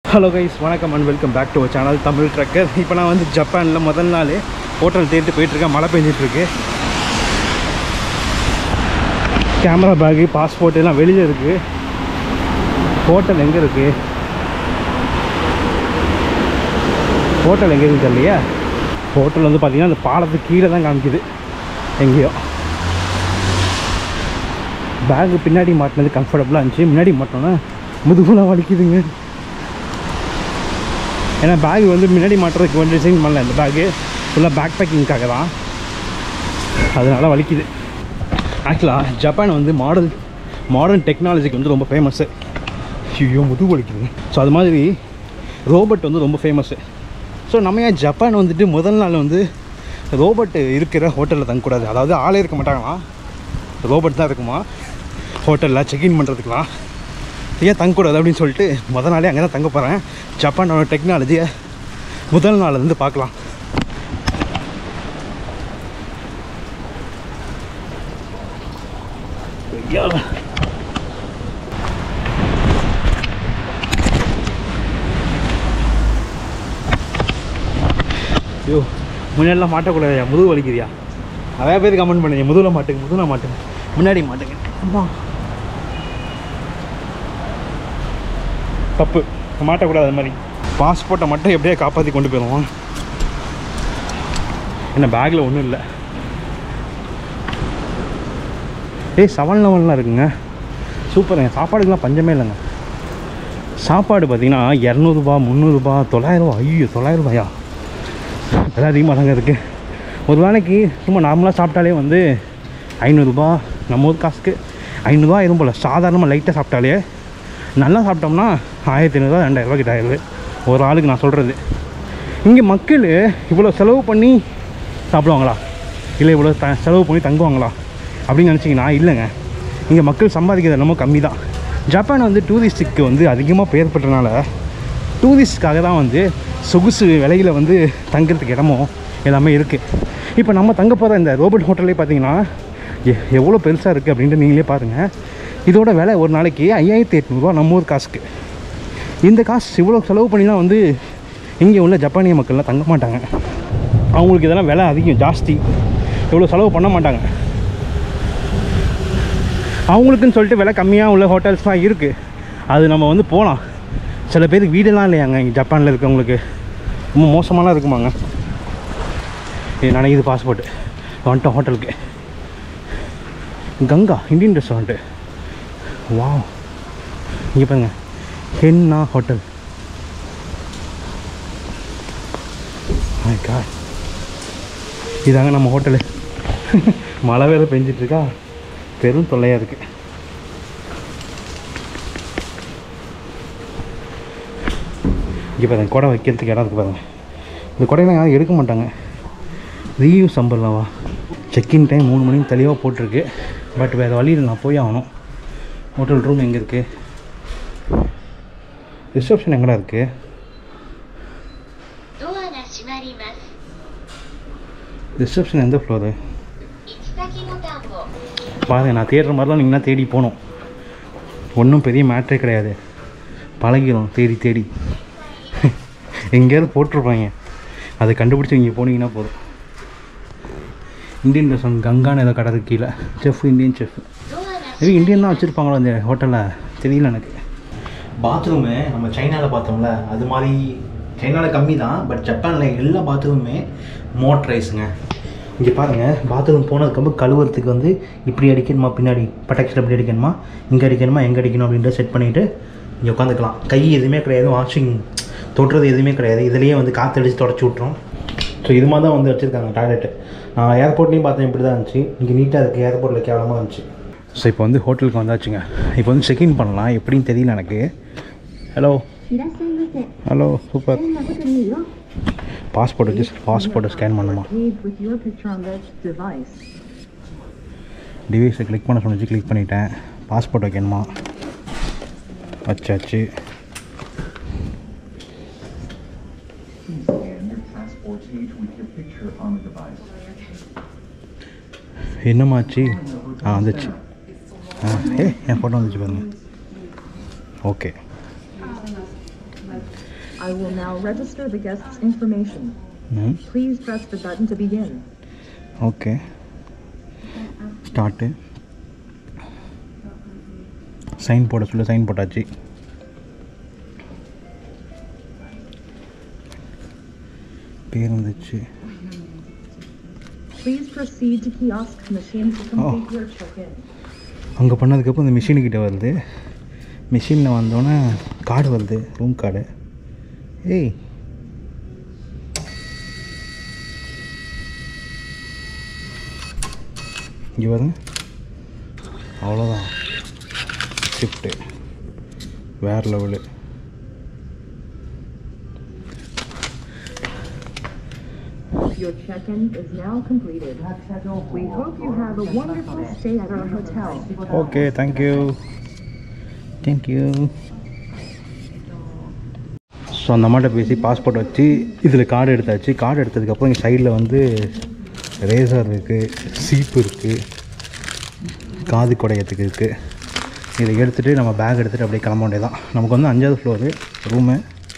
Hello guys வணக்கம் and welcome back to channel Tamil Trekker இப்போ நான் வந்து ஜப்பானில் முதல் நாள் ஹோட்டல் தேடிட்டு போயிட்டுருக்கேன் மழை பெஞ்சிட்ருக்கு கேமரா பேகு பாஸ்போர்ட் எல்லாம் வெளியில் இருக்குது ஹோட்டல் எங்கே இருக்குது ஹோட்டல் எங்கே இருக்குது இல்லையா ஹோட்டல் வந்து பார்த்தீங்கன்னா அந்த பாலத்துக்கு கீழே தான் காமிக்குது எங்கேயோ பேகு பின்னாடி மாட்டினது கம்ஃபர்டபுளாக இருந்துச்சு முன்னாடி மாட்டோன்னா முதுகுலாம் வலிக்குதுங்க ஏன்னா பேக் வந்து முன்னாடி மாட்டுறதுக்கு வந்து டிசைன் பண்ணல இந்த பேக்கு ஃபுல்லாக பேக் பேக்கிங்காக தான் அதனால் வலிக்குது ஆக்சுவலாக ஜப்பான் வந்து மாடல் மாடர்ன் டெக்னாலஜிக்கு வந்து ரொம்ப ஃபேமஸ்ஸு ஐயோ முதுகு வலிக்குது ஸோ அது மாதிரி ரோபோட் வந்து ரொம்ப ஃபேமஸ்ஸு ஸோ நம்ம ஏன் ஜப்பான் வந்துட்டு முதல் நாள் வந்து ரோபோட் இருக்கிற ஹோட்டலில் தங்கக்கூடாது அதாவது ஆளே இருக்க மாட்டாங்களாம் ரோபோட் தான் இருக்குமா ஹோட்டலில் செக்இன் பண்ணுறதுக்குலாம் ஏன் தங்கக்கூடாது அப்படின்னு சொல்லிட்டு முதல் நாளே அங்கே தான் தங்க போகிறேன் ஜப்பானோட டெக்னாலஜியை முதல் நாள் வந்து பார்க்கலாம் ஐயா. ஐயோ முன்னாடிலாம் மாட்டக்கூடாதுயா முதுகு வலிக்குதியா நிறையா பேர் கமெண்ட் பண்ணுங்க முதுகில் மாட்டுங்க முதுகில் மாட்டுங்க முன்னாடி மாட்டுங்க அம்மா தப்பு மாட்டக்கூடாது அது மாதிரி பாஸ்போர்ட்டை மட்டும் எப்படியே காப்பாற்றி கொண்டு போயிடுவோம் என்ன பேக்கில் ஒன்றும் இல்லை ஏய் செவன் லெவன்லாம் இருக்குங்க சூப்பருங்க சாப்பாடுக்கெலாம் பஞ்சமே இல்லைங்க சாப்பாடு பார்த்தீங்கன்னா இரநூறுபா முந்நூறுபா தொள்ளாயிரரூபா ஐயோ தொள்ளாயிரரூபாயா விலை அதிகமாக தாங்க இருக்குது ஒரு வேளைக்கு சும்மா நார்மலாக சாப்பிட்டாலே வந்து ஐநூறுரூபா நம்ம ஊர் காசுக்கு ஐநூறுரூவா ஆயிரும் போல் சாதாரணமாக லைட்டாக சாப்பிட்டாலே நல்லா சாப்பிட்டோம்னா ஆயிரத்தி ஐநூறுரூவா ரெண்டாயிரரூவா கிட்ட ஆயிடுது ஒரு ஆளுக்கு நான் சொல்கிறது இங்கே மக்கள் இவ்வளோ செலவு பண்ணி சாப்பிடுவாங்களா இல்லை இவ்வளோ த செலவு பண்ணி தங்குவாங்களா அப்படின்னு நினச்சிங்கன்னா இல்லைங்க இங்கே மக்கள் சம்பாதிக்கிறது என்னமோ கம்மி தான் ஜப்பான் வந்து டூரிஸ்ட்டுக்கு வந்து அதிகமாக பெயர் பெற்றனால டூரிஸ்ட்காக தான் வந்து சொகுசு விலையில் வந்து தங்குறதுக்கு இடமும் எல்லாமே இருக்குது இப்போ நம்ம தங்க போகிற இந்த ரோபோட் ஹோட்டல்லே பார்த்தீங்கன்னா எ- எவ்வளோ பெருசாக இருக்குது அப்படின்ட்டு நீங்களே பாருங்கள் இதோட விலை ஒரு நாளைக்கு ஐயாயிரத்தி எட்நூறுரூவா நம்ம ஊர் காசுக்கு இந்த காசு இவ்வளோ செலவு பண்ணி தான் வந்து இங்கே உள்ள ஜப்பானிய மக்கள்லாம் தங்க மாட்டாங்க அவங்களுக்கு இதெல்லாம் விலை அதிகம் ஜாஸ்தி இவ்வளோ செலவு பண்ண மாட்டாங்க அவங்களுக்குன்னு சொல்லிட்டு விலை கம்மியாக உள்ள ஹோட்டல்ஸ்லாம் இருக்குது அது நம்ம வந்து போகலாம் சில பேருக்கு வீடெல்லாம் இல்லையாங்க இங்கே ஜப்பானில் இருக்கவங்களுக்கு ரொம்ப மோசமாலாம் இருக்குமாங்க இது நினைக்குது பாஸ்போர்ட்டு வந்துட்டோம் ஹோட்டலுக்கு கங்கா இந்தியன் ரெஸ்டாரண்ட்டு வாவ் இங்கே பாருங்க ஹென்னா ஹோட்டல் மை காட் இதாங்க நம்ம ஹோட்டலு மழை வேறு பெஞ்சிட்ருக்கா பெரும் தொல்லையாக இருக்குது இங்கே பாருங்க குடை வைக்கிறதுக்கு இடம் இருக்குது பாருங்க இந்த குடையெல்லாம் யாரும் எடுக்க மாட்டாங்க ரீயூஸ் சம்பளவா செக்இன் டைம் மூணு மணிக்கு தெளிவாக போட்டிருக்கு பட் வேறு வழியில் நான் போய் ஆகணும் ஹோட்டல் ரூம் எங்கே இருக்குது ரிசப்ஷன் எங்கடா இருக்குது ドアが閉まります。 ரிசப்ஷன் எந்த ஃப்ளோரு 行き先ボタンを பாருங்க நான் தேடுற மாதிரிலாம் நீங்கன்னா தேடி போகணும் ஒன்றும் பெரிய மேட்ரே கிடையாது பழகிடும் தேடி தேடி எங்கேயாவது போட்டிருப்பாங்க அதை கண்டுபிடிச்சி நீங்கள் போனீங்கன்னா போதும் இந்தியன் ரெஸ்டாரண்ட் கங்கான்னு ஏதோ கடை இருக்கு கீழே செஃப் இந்தியன் செஃப் ドアが இது இந்தியன் தான் வச்சுருப்பாங்களோ அந்த ஹோட்டலில் தெரியல எனக்கு பாத்ரூமு நம்ம சைனாவில் பார்த்தோம்ல அது மாதிரி சைனாவில் கம்மி தான் பட் ஜப்பானில் எல்லா பாத்ரூமுமே மோட்ரைஸுங்க இங்கே பாருங்கள் பாத்ரூம் போனதுக்கப்புறம் கழுவுறதுக்கு வந்து இப்படி அடிக்கணுமா பின்னாடி பட்டாக்ஸில் இப்படி அடிக்கணுமா இங்கே அடிக்கணுமா எங்கே அடிக்கணும் அப்படின்றத செட் பண்ணிவிட்டு இங்கே உட்காந்துக்கலாம் கை எதுவுமே கிடையாது வாஷிங் தொடுறது எதுவுமே கிடையாது இதுலேயே வந்து காற்றடிச்சு தொடச்சி விட்ரும் ஸோ இது மாதிரி தான் வந்து வச்சுருக்காங்க டாய்லெட்டு நான் ஏர்போர்ட்லேயும் பார்த்தேன் இப்படி தான் இருந்துச்சு இங்கே நீட்டாக இருக்குது ஏர்போர்ட்டில் கேவலமாக இருந்துச்சு ஸோ இப்போ வந்து ஹோட்டலுக்கு வந்தாச்சுங்க இப்போ வந்து செக்இன் பண்ணலாம் எப்படின்னு தெரியல எனக்கு ஹலோ いらっしゃいませ。 ஹலோ சூப்பர் そんなことないよ。 பாஸ்போர்ட் வச்சு பாஸ்போர்ட்டை ஸ்கேன் பண்ணுமா Read with your picture on that device. டிவைஸை கிளிக் பண்ண சொன்னிச்சு கிளிக் பண்ணிட்டேன் பாஸ்போர்ட் வைக்கணுமா வச்சாச்சு Scan your passport page with your picture on the device. என்னமாச்சு ஆ வந்துச்சு ஆ ஏ என் ஃபோட்டோ வந்துச்சு பாருங்க okay I will now register the guest's information. ம் Please press the button to begin. Okay start sign போட சொல்ல சைன் போட்டாச்சு பேர் வந்துச்சு Please proceed to kiosk machine to complete your check-in. அங்கே பண்ணதுக்கப்புறம் இந்த மிஷினுக்கிட்ட வருது மிஷினில் வந்தோடனே கார்டு வருது ரூம் கார்டு ஏய் இங்கே பாருங்க அவ்வளோதான் ஷிஃப்ட்டு வேறு level Your check-in is now completed. We hope you have a wonderful stay at our hotel. Okay thank you thank you so அந்த அம்மாட்ட பேசி பாஸ்போர்ட் வச்சு இதில் கார்டு எடுத்தாச்சு கார்டு எடுத்ததுக்கப்புறம் இங்கே சைடில் வந்து ரேசர் இருக்குது சீப்பு இருக்குது காது குடையத்துக்கு இருக்குது இதை எடுத்துகிட்டு நம்ம பேக் எடுத்துகிட்டு அப்படியே கிளம்ப வேண்டியதான் நமக்கு வந்து அஞ்சாவது floor room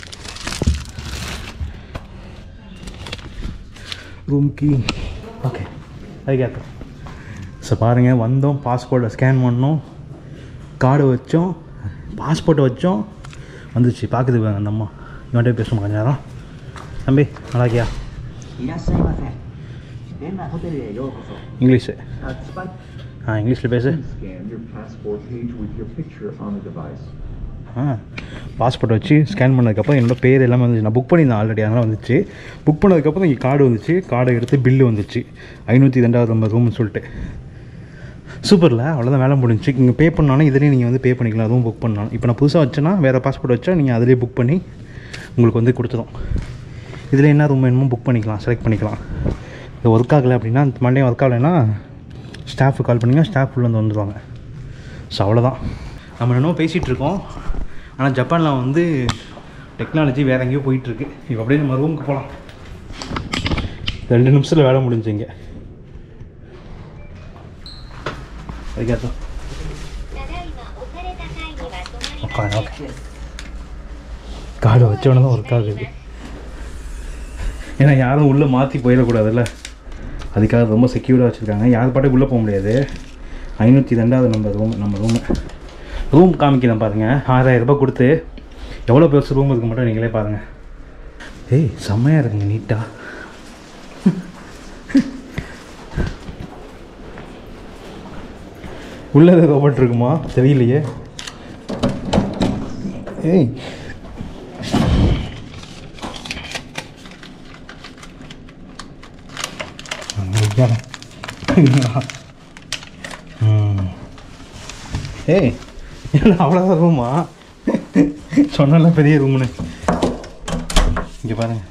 room key okay அது கேட்கும் ஸோ பாருங்கள் வந்தோம் பாஸ்போர்ட்டை ஸ்கேன் பண்ணோம் கார்டு வச்சோம் பாஸ்போர்ட்டை வச்சோம் வந்துச்சு பார்க்குது பாருங்க அந்த அம்மா இவன்கிட்ட பேசுவோம் கொஞ்ச நேரம் தம்பி நல்லா இருக்கியா いらっしゃいませ園内ホテルへようこそ இங்கிலீஷு あスパイ ஆ இங்கிலீஷில் பேசு Scan your passport page with your picture on the device. ஆ பாஸ்போர்ட் வச்சு ஸ்கேன் பண்ணதுக்கப்புறம் என்னோட பேர் எல்லாமே வந்துச்சு நான் புக் பண்ணியிருந்தேன் ஆல்ரெடி அதனால் வந்துச்சு புக் பண்ணதுக்கப்புறம் இங்கே கார்டு வந்துச்சு கார்டை எடுத்து பில்லு வந்துச்சு ஐநூற்றி ரெண்டாவது நம்பர் ரூம்னு சொல்லிட்டு சூப்பரில் அவ்வளோதான் வேலை முடிஞ்சுச்சு இங்கே பே பண்ணாலும் இதுலேயே நீங்கள் வந்து பே பண்ணிக்கலாம் ரூம் புக் பண்ணாலும் இப்போ நான் புதுசாக வச்சேன்னா வேறு பாஸ்போர்ட் வச்சா நீங்கள் அதிலே புக் பண்ணி உங்களுக்கு வந்து கொடுத்துரும் இதில் என்ன ரூம் வேணுமோ புக் பண்ணிக்கலாம் செலக்ட் பண்ணிக்கலாம் இது ஒர்க் ஆகலை அப்படின்னா மண்டே ஒர்க் ஆகலைன்னா ஸ்டாஃபு கால் பண்ணிங்க ஸ்டாஃப் உள்ள வந்து வந்துடுவாங்க ஸோ அவ்வளோதான் நம்ம என்னமோ பேசிகிட்டு இருக்கோம் ஆனால் ஜப்பானில் வந்து டெக்னாலஜி வேறு எங்கேயோ போயிட்டுருக்கு இப்போ அப்படியே நம்ம ரூமுக்கு போகலாம் ரெண்டு நிமிஷத்தில் வேலை முடிஞ்சுங்க அதுக்கேற்ற ただいま置かれた階には止まり உட்காந்து ஓகே கார்டு வச்சோடனே தான் ஒர்க் ஆகுது ஏன்னா யாரும் உள்ளே மாற்றி போயிடக்கூடாதுல்ல அதுக்காக ரொம்ப செக்யூர்டாக வச்சுருக்காங்க யார் பாட்டுக்கு உள்ளே போக முடியாது ஐநூற்றி ரெண்டாவது நம்பர் ரூம் நம்ம ரூமு ரூம் காமிக்கிறேன் பாருங்கள் ஆறாயிரம் ரூபாய் கொடுத்து எவ்வளோ பெருசு ரூம் இருக்கு மட்டும் நீங்களே பாருங்கள் ஏய் செம்மையாக இருக்குங்க நீட்டாக உள்ளே ரோபோட் இருக்குமா தெரியலையே ஏய் ஐயா. ம். ஏய் என்ன அவ்வளோதான் ரூமா சொன்னால பெரிய ரூம்னு இங்கே பாருங்க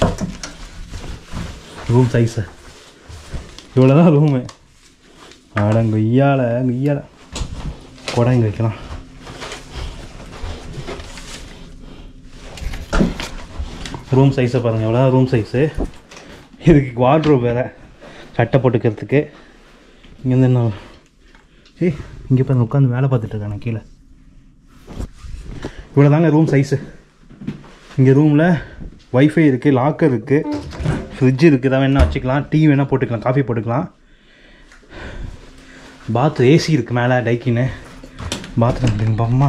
ரூம் சைஸு இவ்வளோ தான் ரூமு ஆடங்க ஐயால ஐயால கூட இங்கே வைக்கலாம் ரூம் சைஸை பாருங்கள் எவ்வளோ ரூம் சைஸு இதுக்கு வார்ட்ரோப் வேறு சட்டை போட்டுக்கிறதுக்கு இங்கேருந்து என்ன ஏய் இங்கே பாருங்க உட்காந்து வேலை பார்த்துட்டு இருக்கானே கீழே இவ்வளோ தாங்க ரூம் சைஸு இங்கே ரூமில் வைஃபை இருக்குது லாக்கர் இருக்குது ஃப்ரிட்ஜ் இருக்குது தான் வேணால் வச்சுக்கலாம் டீ வேணால் போட்டுக்கலாம் காஃபி போட்டுக்கலாம் பாத் ஏசி இருக்குது மேலே டைக்கின்னு பாத்ரூம் அப்படின்னு பாம்மா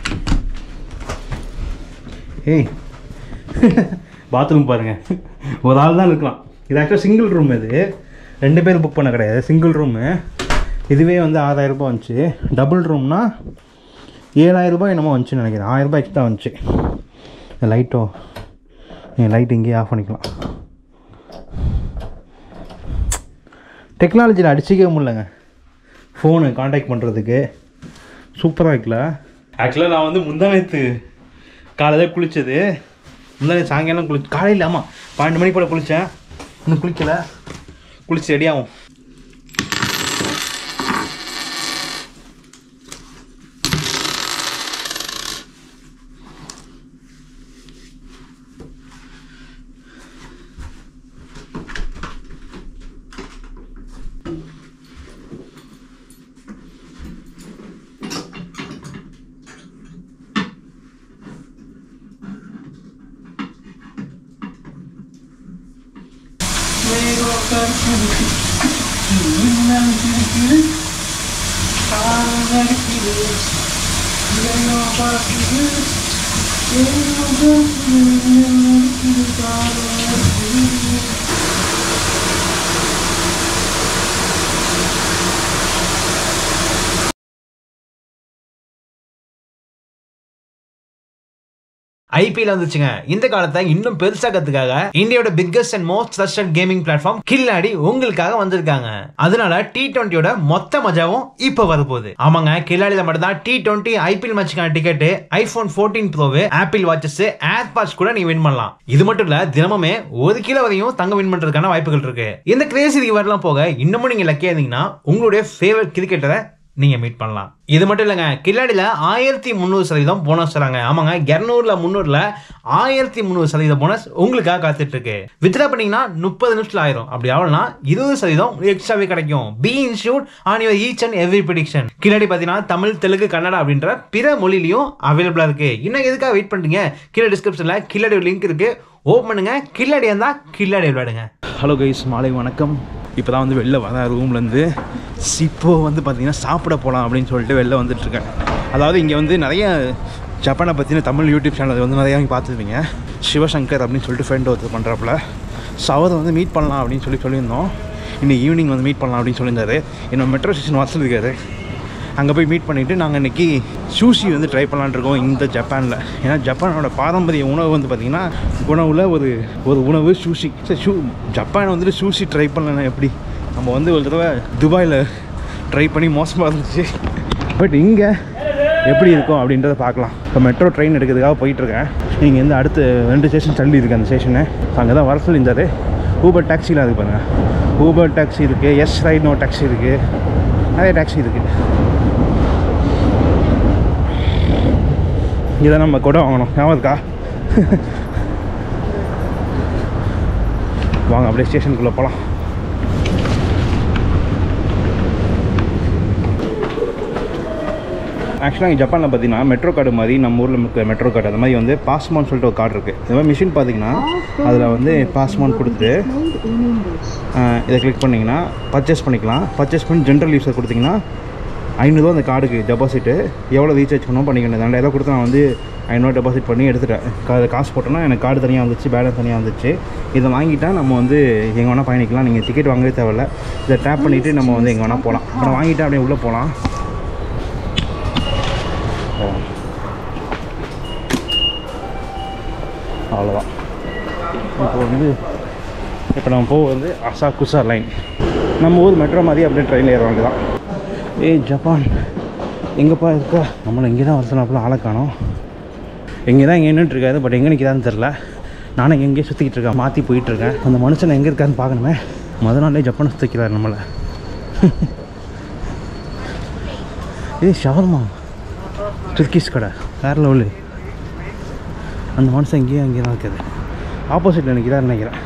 ஏய் பாத்ரூம் பாருங்கள் ஒரு ஆள் தான் இருக்கலாம் இது ஆக்சுவலாக சிங்கிள் ரூம் இது ரெண்டு பேர் புக் பண்ண கிடையாது சிங்கிள் ரூமு இதுவே வந்து ஆறாயிரம் ரூபாய் வந்துச்சு டபுள் ரூம்னா ஏழாயிரம் ரூபாய் என்னமோ வந்துச்சுன்னு நினைக்கிறேன் ஆயிரம் ரூபாய் எக்ஸ்ட்ரா வந்துச்சு இந்த லைட்டோ நீங்கள் லைட் இங்கேயே ஆஃப் பண்ணிக்கலாம் டெக்னாலஜியில் அடிச்சிக்கவே முடியலங்க ஃபோனு காண்டாக்ட் பண்ணுறதுக்கு சூப்பராக இருக்குல்ல ஆக்சுவலாக நான் வந்து முந்தானத்து காலையில் குளித்தது முந்தானத்து சாயங்காலம் குளி காலையில் ஆமாம் பன்னெண்டு மணி போல் குளித்தேன் இன்னும் குளிக்கலை குளிச்சு ரெடி ஆகும் ஐபிஎல் வந்துச்சுங்க இந்த காலத்தை இன்னும் பெருசாக்கிறதுக்காக இந்தியாவோட biggest and most trusted gaming platform Khiladi உங்களுக்காக வந்திருக்காங்க அதனால டி டுவெண்ட்டியோட மொத்த மஜாவும் இப்ப வரப்போகுது ஆமாங்க கில்லாடியில மட்டும் தான் டி டுவெண்ட்டி ஐபிஎல் மேட்சுக்கான ticket iPhone fourteen pro Apple watches AirPods கூட நீங்க வின் பண்ணலாம் இது மட்டும் இல்ல தினமுமே ஒரு கிலோ வரையும் தங்க வின் பண்றதுக்கான வாய்ப்புகள் இருக்கு இந்த கிரேசி ரிவர்லாம் போக இன்னமும் நீங்க லக்கியா இருந்தீங்கன்னா உங்களுடைய ஃபேவரட் கிரிக்கெட்டரை நீங்க மீட் பண்ணலாம் இது மட்டும் இல்லைங்க கில்லாடியில் ஆயிரத்தி முந்நூறு சதவீதம் போனஸ் தராங்க ஆமாங்க இரநூறுல முந்நூறுல ஆயிரத்தி முந்நூறு சதவீத போனஸ் உங்களுக்காக காத்துட்டு இருக்கு வித்ரா பண்ணீங்கன்னா முப்பது நிமிஷத்துல ஆயிரும் அப்படி ஆகலனா இருபது சதவீதம் எக்ஸ்ட்ராவே கிடைக்கும் be institute on your each and every prediction Khiladi பார்த்தீங்கன்னா தமிழ் தெலுங்கு கன்னடா அப்படின்ற பிற மொழிலையும் அவைலபிளா இருக்கு இன்னும் எதுக்காக வெயிட் பண்றீங்க கீழே டிஸ்கிரிப்ஷன்ல கில்லாடி லிங்க் இருக்கு ஓப்பன் பண்ணுங்க கில்லாடி இருந்தா கில்லாடி விளையாடுங்க ஹலோ கைஸ் மாலை வணக்கம் இப்போ தான் வந்து வெளில வரேன் ரூம்லேருந்து இப்போ வந்து பார்த்தீங்கன்னா சாப்பிட போகலாம் அப்படின்னு சொல்லிட்டு வெளில வந்துட்டுருக்கேன் அதாவது இங்கே வந்து நிறைய ஜப்பானை பற்றின தமிழ் யூடியூப் சேனல் வந்து நிறையா நீங்கள் பார்த்துருப்பீங்க சிவசங்கர் அப்படின்னு சொல்லிட்டு ஃப்ரெண்ட் ஒருத்தர் பண்ணுறாப்புல ஸோ அவரை வந்து மீட் பண்ணலாம் அப்படின்னு சொல்லி சொல்லியிருந்தோம் இன்னைக்கு ஈவினிங் வந்து மீட் பண்ணலாம் அப்படின்னு சொல்லியிருந்தாரு என்னோட மெட்ரோ ஸ்டேஷன் வாசல் இருக்காரு அங்கே போய் மீட் பண்ணிவிட்டு நாங்கள் இன்றைக்கி சூஷி வந்து ட்ரை பண்ணலான்னு இருக்கோம் இந்த ஜப்பானில் ஏன்னா ஜப்பானோட பாரம்பரிய உணவு வந்து பார்த்திங்கன்னா உணவில் ஒரு ஒரு உணவு சூஷி சரி ஷூ ஜப்பானை வந்துட்டு சூஷி ட்ரை பண்ணலன்னா எப்படி நம்ம வந்து ஒரு தடவை துபாயில் ட்ரை பண்ணி மோசமாக இருந்துச்சு பட் இங்கே எப்படி இருக்கும் அப்படின்றத பார்க்கலாம் இப்போ மெட்ரோ ட்ரெயின் எடுக்கிறதுக்காக போயிட்டுருக்கேன் நீங்கள் வந்து அடுத்து ரெண்டு ஸ்டேஷன் தள்ளி இருக்குது அந்த ஸ்டேஷனு அங்கே தான் வர சொல்லியிருந்தாரு ஊபர் டாக்ஸிலாம் இருக்குது பாருங்கள் ஊபர் டாக்ஸி இருக்குது எஸ் ரைட் நோ டாக்ஸி இருக்குது நிறைய டாக்ஸி இருக்குது இதை நம்ம கூட வாங்கணும் ஞாபகம் இருக்கா வாங்க அப்படியே ஸ்டேஷனுக்குள்ளே போகலாம் ஆக்சுவலாக இங்கே ஜப்பானில் பார்த்தீங்கன்னா மெட்ரோ கார்டு மாதிரி நம்ம ஊரில் இருக்க மெட்ரோ கார்டு அந்த மாதிரி வந்து பாஸ்மான் சொல்லிட்டு ஒரு கார்டு இருக்குது இந்த மாதிரி மிஷின் பார்த்தீங்கன்னா அதில் வந்து பாஸ்மான் கொடுத்து ஆஹ், இதை கிளிக் பண்ணிங்கன்னா பர்ச்சேஸ் பண்ணிக்கலாம் பர்ச்சேஸ் பண்ணி ஜென்ரல் யூஸர் கொடுத்தீங்கன்னா ஐநூறுரூவா அந்த கார்டுக்கு டெபாசிட்டு எவ்வளோ ரீசார்ஜ் பண்ணணும் பண்ணிக்கணும் ரெண்டாயிரம் கொடுத்து நான் வந்து ஐநூறுவா டெபாசிட் பண்ணி எடுத்துட்டேன் கா- காசு போட்டோன்னா எனக்கு கார்டு தனியாக வந்துச்சு பேலன்ஸ் தனியாக வந்துச்சு இதை வாங்கிட்டா நம்ம வந்து எங்கே வேணால் பயணிக்கலாம் நீங்கள் டிக்கெட் வாங்கவே தேவையில்ல இதை டேப் பண்ணிவிட்டு நம்ம வந்து எங்கே வேணால் போகலாம் அப்புறம் வாங்கிட்டு அப்படியே உள்ளே போகலாம் அவ்வளோதான் இப்போ வந்து இப்போ நம்ம போக வந்து அசாகுசா லைன் நம்ம ஊர் மெட்ரோ மாதிரி அப்படியே ட்ரெயினில் ஏற வேண்டியதான் ஏய் ஜப்பான் எங்கேப்பா இருக்கா நம்மளை இங்கே தான் வரசனாப்புல ஆளை காணோம் எங்கே தான் இங்கே நின்றுட்டுருக்காரு பட் எங்கே நிற்கிறான்னு தெரில நானும் எங்கேயே சுற்றிக்கிட்டு இருக்கேன் மாற்றி போயிட்டுருக்கேன் அந்த மனுஷன் எங்கே இருக்கான்னு பார்க்கணுமே முத நாளே ஜப்பானை சுற்றிக்கிறார் நம்மளை ஏய் ஷவர்மா துர்க்கிஷ் கடை வேறு லெவலு அந்த மனுஷன் இங்கேயும் அங்கேயே தான் இருக்குது ஆப்போசிட்டில் நிற்கிறார் நினைக்கிறேன்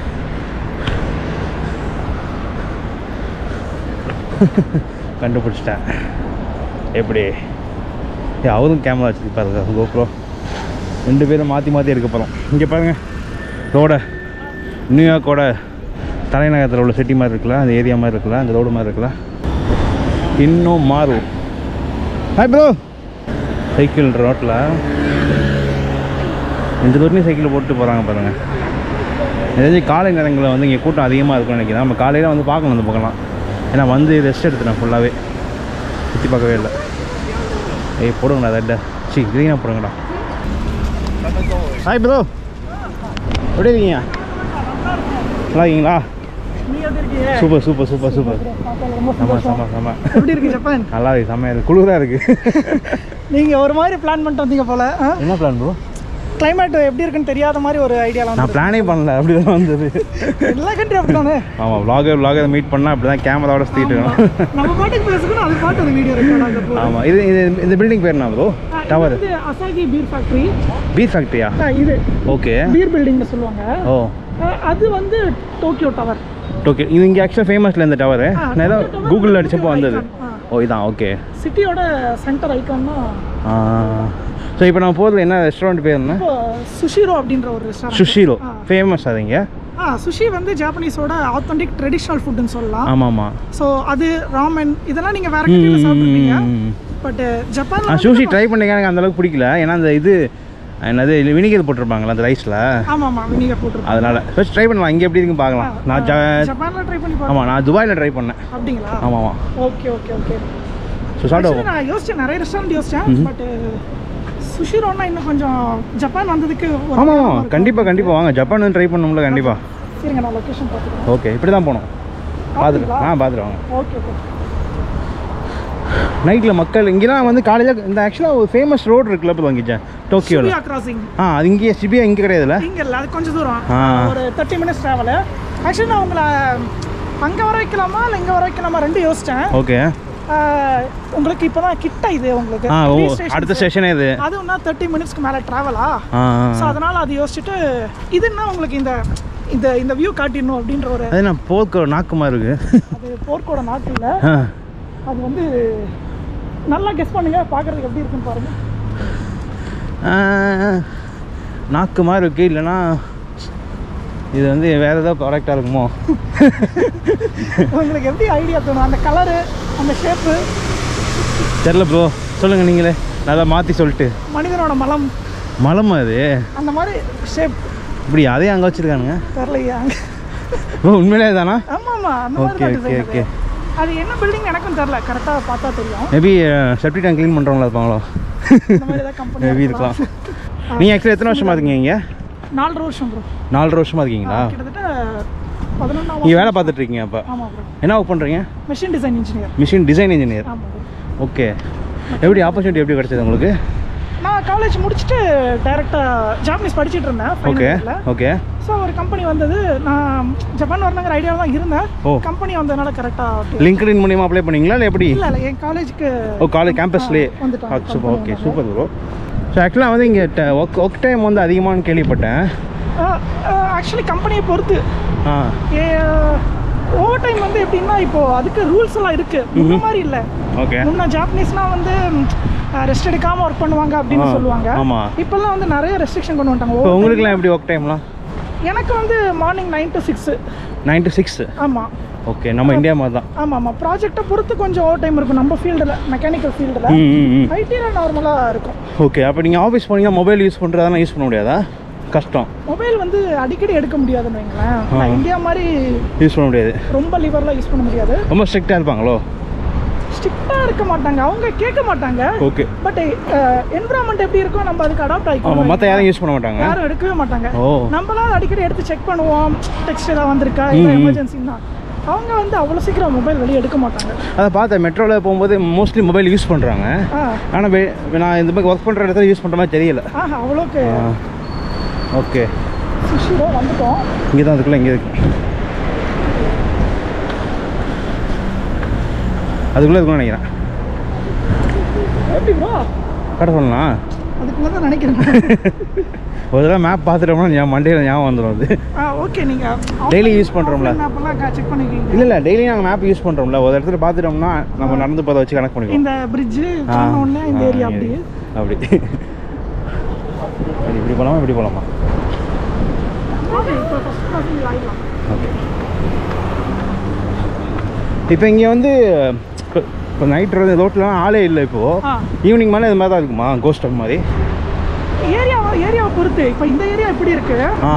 கண்டுபிடிச்சிட்டேன் எப்படி ஏ அவரும் கேமரா வச்சுருப்பாரு கோப்ரோ ரெண்டு பேரும் மாற்றி மாற்றி எடுக்க போகிறோம் இங்கே பாருங்கள் ரோட நியூயார்க்கோட தலைநகரத்தில் உள்ள சிட்டி மாதிரி இருக்குல்ல அந்த ஏரியா மாதிரி இருக்குல்ல அந்த ரோடு மாதிரி இருக்குல்ல இன்னும் மாறும் ஹாய் ப்ரோ சைக்கிள் ரோட்டில் இந்த தூரத்துலையும் சைக்கிள் போட்டு போகிறாங்க பாருங்கள் ஏதாச்சும் காலை நேரங்களில் வந்து இங்கே கூட்டம் அதிகமாக இருக்கும்னு நினைக்கிறேன் நம்ம காலையில் வந்து பார்க்கணும் அந்த பக்கம்லாம் ஏன்னா வந்து ரெஸ்ட் எடுத்துட்டேன் ஃபுல்லாகவே சுற்றி பார்க்கவே இல்லை ஏய் போடுங்கடா ரெட்டை சி க்ரீனாக போடுங்கடா ஹாய் ப்ரோ எப்படி இருக்கீங்க நல்லா இருக்கீங்களா சூப்பர் சூப்பர் சூப்பர் சூப்பர் ஆமா ஆமா ஆமா எப்படி இருக்கு ஜப்பான் நல்லா இருக்கு செம்மையா இருக்கு குளிராக இருக்கு நீங்க ஒரு மாதிரி பிளான் பண்ணிட்டு வந்தீங்க போல என்ன பிளான் ப்ரோ கிளைமேட் எப்படி இருக்குன்னு தெரியாத மாதிரி ஒரு ஐடியாலாம் நான் பிளானே பண்ணல அப்படி தான் வந்தது எல்லா கண்ட்ரி அப்படிதானே ஆமாம் vlogger vlogger மீட் பண்ணால் அப்படி தான் கேமராவோட சுற்றிட்டு இருக்கணும் நம்ம பாட்டுக்கு பேசுக்கணும் அது பாட்டு அந்த வீடியோ ரெக்கார்ட் ஆக போகுது ஆமாம் இது இது இந்த பில்டிங் பேர் என்ன ப்ரோ டவர் இது அசாகி பீர் ஃபேக்டரி பீர் ஃபேக்ட்ரியா இது ஓகே பீர் பில்டிங்னு சொல்லுவாங்க ஓ அஹ், அது வந்து டோக்கியோ டவர் ஓகே இது இங்கே ஆக்சுவலாக ஃபேமஸில் இந்த டவரு ஆ, நான் ஏதோ இந்த tower கூகுளில் வந்து அடிச்சப்போ வந்தது icon. ஆ. ஓ இதான் ஓகே சிட்டியோட சென்டர் ஐக்கான்னா ஸோ இப்போ நான் போகிறதுல என்ன ரெஸ்டாரண்ட் பேர் என்ன இப்போ சுஷிரோ அப்படின்ற ஒரு ரெஸ்டாரண்ட் சுஷிலோ ஃபேமஸ் அதுங்க ஆ சுஷி வந்து ஜாப்பனீஸோட ஆத்தென்டிக் ட்ரெடிஷ்னல் ஃபுட்னு சொல்லலாம் ஆமாம் ஆமாம் ஸோ அது ராமன் இதெல்லாம் நீங்கள் வேற கண்ட்ரியில் சாப்பிட்ருப்பீங்க பட் ஜப்பான் நான் சூஷி ட்ரை பண்ணிக்க எனக்கு அந்த அளவுக்கு பிடிக்கல ஏன்னா அந்த இது என்னது வினிகர் போட்டிருப்பாங்களா அந்த ரைஸில் ஆமாம் ஆமாம் வினிகர் போட்டிருப்பாங்க அதனால ஃபர்ஸ்ட் ட்ரை பண்ணலாம் இங்கே எப்படி இருக்குன்னு பார்க்கலாம் நான் ஜ ஜப்பானில் ட்ரை பண்ணி பாருங்க ஆமாம் நான் துபாயில் ட்ரை பண்ணேன் அப்படிங்களா ஆமாம் ஆமாம் ஓகே ஓகே ஓகே ஸோ சாப்பிடுவோம் நான் யோசிச்சேன் நிறைய ரெஸ்டாரண்ட் யோசிச்சேன் பட் சுஷிரோன்னா இன்னும் கொஞ்சம் ஜப்பான் வந்ததுக்கு ஒரு ஆமாம் நேரமா ஆமாம் இருக்கும். கண்டிப்பாக கண்டிப்பாக வாங்க ஜப்பான் வந்து ட்ரை பண்ணணும்ல கண்டிப்பாக இருங்க நான் லொக்கேஷன் பார்த்துக்கிறேன் ஓகே இப்படி தான் போகணும் பார்த்துட்டு பார்த்தீங்களா? ஆ பார்த்துட்டு வாங்க ஓகே ஓகே நைட்டில் மக்கள் இங்கெல்லாம் வந்து காலையில் இந்த ஆக்சுவலாக ஒரு ஃபேமஸ் ரோடு இருக்குல்ல இப்போ வாங்கிச்சேன் டோக்கியோவில் சிபியா கிராசிங் ஆ அது இங்கே சிபியா இங்கே கிடையாதுல்ல இங்க இல்லை அது கொஞ்சம் தூரம் ஆ. ஒரு தேர்ட்டி மினிட்ஸ் ட்ராவல் ஆக்சுவலி நான் உங்களை அங்கே வர வைக்கலாமா இல்லை இங்கே வர வைக்கலாமா ரெண்டு யோசித்தேன் ஓகே உங்களுக்கு இப்போ தான் கிட்ட இது உங்களுக்கு ஆ ஓ Three stations. அடுத்த ஸ்டேஷனே இது அது இன்னும் தேர்ட்டி மினிட்ஸ்க்கு மேலே ட்ராவலா ஆ ஸோ அதனால் அது யோசிச்சுட்டு இதுன்னா உங்களுக்கு இந்த இந்த இந்த வியூ காட்டிடணும் அப்படின்ற ஒரு அது நான் போக்க நாக்குமா இருக்கு அது போர்க்கோட நாட்டு இல்லை ஆ அது வந்து நல்லா கெஸ் பண்ணுங்க பார்க்கறதுக்கு எப்படி இருக்குன்னு பாருங்க ஆ, நாக்கு மாதிரி இருக்கு இல்லைன்னா இது வந்து வேற ஏதாவது கரெக்டாக இருக்குமோ உங்களுக்கு எப்படி ஐடியா தோணும் அந்த கலரு அந்த ஷேப்பு தெரில ப்ரோ சொல்லுங்கள் நீங்களே நல்லா மாற்றி சொல்லிட்டு மனிதனோட மலம் மலமா அது அந்த மாதிரி ஷேப் இப்படி அதையும் அங்கே வச்சுருக்கானுங்க தெரிலையா ஓ உண்மையிலே தானா ஆமா ஆமா அந்த மாதிரி Okay, தான் okay, design okay. அது. அது என்ன பில்டிங் எனக்கும் தெரியல கரெக்டா பார்த்தா தெரியும் மேபி செப்டி டேங்க் க்ளீன் பண்ணுறவங்களா இருப்பாங்களோ இந்த மாதிரி ஏதாவது கம்பெனி மேபி இருக்கலாம் நீங்கள் ஆக்சுவலாக எத்தனை வருஷமா இருக்கீங்க இங்கே நாலு வருஷம் ப்ரோ நாலரை வருஷமா இருக்கீங்களா கிட்டத்தட்ட பதினொன்றாம் நீங்கள் வேலை பார்த்துட்டு இருக்கீங்க அப்போ ஆமா ப்ரோ என்ன ஒர்க் பண்ணுறீங்க machine design engineer machine design engineer ஆமா bro. ஓகே எப்படி ஆப்பர்ச்சுனிட்டி எப்படி கிடைச்சது உங்களுக்கு நான் காலேஜ் முடிச்சுட்டு டைரெக்டாக ஜாப்பனீஸ் படிச்சுட்டு இருந்தேன் ஓகே ஃபைனல் இயரில் ஓகே ஸோ ஒரு கம்பெனி வந்தது நான் ஜப்பான் வரணுங்கிற ஐடியாவில் தான் இருந்தேன் ஓ. கம்பெனி வந்ததுனால கரெக்டாக லிங்க்டின் மூலியமாக அப்ளை பண்ணீங்களா இல்லை எப்படி இல்லை இல்லை என் காலேஜுக்கு ஓ காலேஜ் கேம்பஸ்லேயே வந்துட்டாங்க, சூப்பர் company ஓகே வந்தாங்க. சூப்பர் ப்ரோ ஸோ ஆக்சுவலாக வந்து இங்கே ஒர்க் ஒர்க் டைம் வந்து அதிகமானு கேள்விப்பட்டேன் ஆக்சுவலி கம்பெனியை பொறுத்து ஆ ஓவர் டைம் வந்து எப்படின்னா இப்போ அதுக்கு ரூல்ஸ் எல்லாம் இருக்கு முன்ன மாதிரி இல்லை ஓகே முன்ன ஜாப்பனீஸ்னா வந்து ரெஸ்ட் எடுக்காம ஒர்க் பண்ணுவாங்க அப்படின்னு ஆ, சொல்லுவாங்க ஆமா. இப்போல்லாம் வந்து நிறைய ரெஸ்ட்ரிக்ஷன் கொண்டு வந்துட்டாங்க இப்போ Overtime- உங்களுக்குலாம் எப்படி ஒர்க் டைம்லாம் எனக்கு வந்து morning nine to six nine to six ஆமா ஓகே நம்ம இந்தியா மாதிரி தான் ஆமா ஆமா ப்ராஜெக்ட்டை பொறுத்து கொஞ்சம் ஓவர் டைம் இருக்கும் நம்ம ஃபீல்டில் மெக்கானிக்கல் ஃபீல்டில் ம் ம் ம் ஐடியில் நார்மலாக இருக்கும் ஓகே அப்போ நீங்கள் ஆஃபீஸ் போனீங்கன்னா மொபைல் யூஸ் பண்ணுறதெல்லாம் யூஸ் பண்ண முடியாதா கஷ்டம் மொபைல் வந்து அடிக்கடி எடுக்க முடியாதுன்னு வைங்களேன் நான் இந்தியா மாதிரி யூஸ் பண்ண முடியாது ரொம்ப லிவர்லாம் யூஸ் பண்ண முடியாது ரொம்ப ஸ்ட்ரிக்டாக இருப்பாங்களோ ஸ்ட்ரிக்டாக இருக்க மாட்டாங்க அவங்க கேட்க மாட்டாங்க ஓகே பட் என்விரான்மெண்ட் எப்படி இருக்கோ நம்ம அதுக்கு அடாப்ட் ஆமாம் ஆகிக்கணும் மற்ற யாரும் யூஸ் பண்ண மாட்டாங்க யாரும் எடுக்கவே மாட்டாங்க ஓ நம்மளாம் அடிக்கடி எடுத்து செக் பண்ணுவோம் டெக்ஸ்ட் ஏதாவது வந்திருக்கா இல்லை எமர்ஜென்சின்னா அவங்க வந்து அவ்வளோ சீக்கிரம் மொபைல் வெளியே எடுக்க மாட்டாங்க அதை பார்த்தேன் மெட்ரோவில் போகும்போது மோஸ்ட்லி மொபைல் யூஸ் பண்ணுறாங்க ஆ ஆனால் நான் இந்த மாதிரி ஒர்க் பண்ணுற இடத்துல யூஸ் பண்ணுற மாதிரி தெரியல ஆஹா அவ்வளோக்கு ஓகே சுஷிரோ வந்துட்டோம் இங்கே தான் இருக்குல்ல இங்கே இருக்கு அதுக்குள்ளே இருக்கும்னு நினைக்கிறேன் எப்படி ப்ரோ கடை சொல்லலாம் அதுக்குள்ளே தான் நினைக்கிறேன் ஒரு தடவை மேப் பார்த்துட்டோம்னா என் மண்டையில் ஞாபகம் வந்துடும் அது ஆ ஓகே நீங்கள் Daily use பண்றோம்ல? அப்போல்லாம் செக் பண்ணிக்கிறீங்க இல்லை இல்லை டெய்லி நாங்கள் மேப் யூஸ் பண்ணுறோம்ல ஒரு இடத்துல பார்த்துட்டோம்னா நம்ம நடந்து போதை வச்சு கனெக்ட் பண்ணிக்குவோம் இந்த பிரிட்ஜு ஆ, உடனே இந்த ஆ, ஏரியா இங்க அப்படி இருக்கு. அப்படி சரி இப்படி போகலாமா இப்படி போகலாமா ஓகே இப்போ ஃபஸ்ட் கிளாஸ் ஆகிடலாம் ஓகே இப்போ இங்கே வந்து இப்போ நைட் ரோட்லாம் ஆளே இல்லை இப்போது ஆ ஈவினிங் மேலே இது மாதிரி தான் இருக்குமா கோஸ்ட் மாதிரி ஏரியா ஏரியாவை பொறுத்து இப்போ இந்த ஏரியா எப்படி இருக்கு ஆ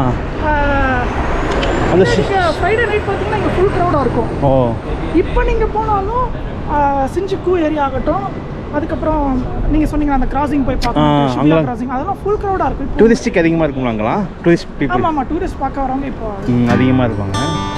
அந்த ஷி- ஃப்ரைடே நைட் பார்த்தீங்கன்னா இங்கே ஃபுல் க்ரௌடாக இருக்கும் ஓ இப்போ நீங்கள் போனாலும் சிஞ்சுக்கு ஏரியா ஆகட்டும் அதுக்கப்புறம் நீங்கள் சொன்னீங்க அந்த கிராசிங் போய் ஆ, பார்க்கணும் ஷிபியா அங்கெல்லாம் கிராசிங் அதெல்லாம் ஃபுல் க்ரௌடாக இருக்கும் இப்போ டூரிஸ்டிக் அதிகமாக இருக்குங்களா அங்கெல்லாம் டூரிஸ்ட் ஆமாம் பீப்புள் ஆமாம் டூரிஸ்ட் பார்க்க வரவங்க இப்போ அதிகமாக இருப்பாங்க